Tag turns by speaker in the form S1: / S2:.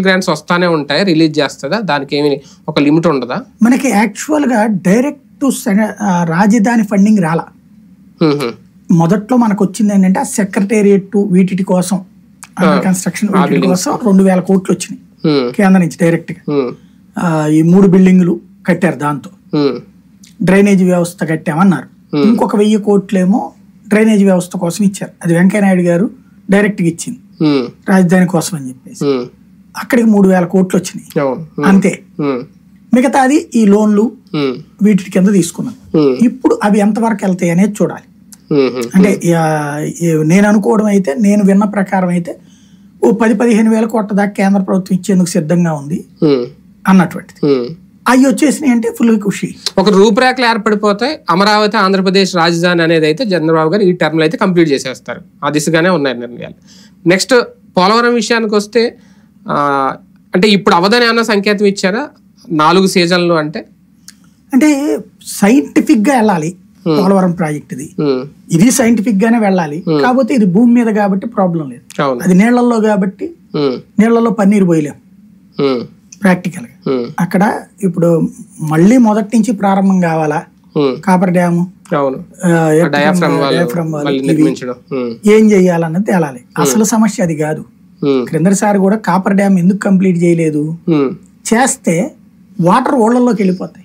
S1: Grants వస్తానే ఉంటాయి release చేస్తుందా దానికి ఏమి ఒక లిమిట్ ఉండదా
S2: మనకి యాక్చువల్గా డైరెక్ట్ రాజధాని ఫండింగ్ రాలా
S1: హ్మ్, హ్మ్.
S2: మొదట్లో మనకు వచ్చింది ఏంటంటే ఆ సెక్రటేరియట్ వీటి కోసం కన్స్ట్రక్షన్ వీటి కోసం రెండు వేల కోట్లు వచ్చినాయి
S1: హ్మ్,
S2: కేంద్రం నుంచి డైరెక్ట్ గా
S1: హ్మ్,
S2: ఆ, ఈ మూడు బిల్డింగులు కట్టారు దాంతో
S1: హ్మ్,
S2: డ్రైనేజ్ వ్యవస్థ కట్టామన్నారు ఇంకొక వెయ్యి కోట్లేమో డ్రైనేజ్ వ్యవస్థ కోసం ఇచ్చారు అది వెంకయ్యనాయుడు గారు డైరెక్ట్ గా ఇచ్చింది
S1: హ్మ్,
S2: రాజధాని కోసం అని చెప్పేసి
S1: హ్మ్.
S2: అక్కడికి మూడు వేల కోట్లు వచ్చినాయి
S1: అవును హ్మ్,
S2: అంతే
S1: హ్మ్,
S2: మిగతాది ఈ లోన్లు
S1: హ్మ్,
S2: వీటి కింద తీసుకున్నాం
S1: హ్మ్,
S2: ఇప్పుడు అవి ఎంతవరకు వెళ్తాయి అనేది చూడాలి
S1: హ్మ్, హ్మ్,
S2: అంటే ఆ, ఈ- నేను అనుకోవడం అయితే నేను విన్న ప్రకారం అయితే ఓ పది పదిహేను వేల కోట్ల దాకా కేంద్ర ప్రభుత్వం ఇచ్చేందుకు సిద్ధంగా ఉంది
S1: హ్మ్,
S2: అన్నటువంటిది
S1: హ్మ్.
S2: అవి వచ్చేసినాయి అంటే ఫుల్ ఖుషి
S1: ఒక రూపురేఖలు ఏర్పడిపోతాయి అమరావతి ఆంధ్రప్రదేశ్ రాజధాని అనేది అయితే చంద్రబాబు గారు ఈ టర్మ్లో అయితే కంప్లీట్ చేసేస్తారు ఆ దిశగానే ఉన్నాయి నిర్ణయాలు నెక్స్ట్ పోలవరం విషయానికి వస్తే ఆ, అంటే ఇప్పుడు అవదని అన్న సంకేతం ఇచ్చారా నాలుగు సీజన్లు అంటే
S2: అంటే సైంటిఫిక్ గా వెళ్ళాలి పోలవరం ప్రాజెక్ట్ ఇది
S1: హ్మ్,
S2: ఇది సైంటిఫిక్ గానే వెళ్ళాలి కాకపోతే ఇది భూమి మీద కాబట్టి ప్రాబ్లం లేదు
S1: అవును
S2: అది నీళ్లలో కాబట్టి
S1: హ్మ్,
S2: నీళ్లలో పన్నీరు పోయలేం
S1: హ్మ్,
S2: ప్రాక్టికల్ గా
S1: హ్మ్,
S2: అక్కడ ఇప్పుడు మళ్ళీ మొదటి నుంచి ప్రారంభం కావాలా
S1: హ్మ్.
S2: కాపర్ డ్యాము
S1: అవును
S2: ఆ, ఎర్త్
S1: డయాఫ్రమ్ వాళ్ళు
S2: డయాఫ్రమ్ వాళ్ళు
S1: మళ్ళీ నిర్మించడం హ్మ్,
S2: ఏం చెయ్యాలన్నది తేలాలి అసలు సమస్య అది కాదు
S1: హ్మ్,
S2: క్రిందసారి కూడా కాపర్ డ్యామ్ ఎందుకు కంప్లీట్ చేయలేదు
S1: హ్మ్,
S2: చేస్తే వాటర్ ఓళ్లలోకి వెళ్ళిపోతాయి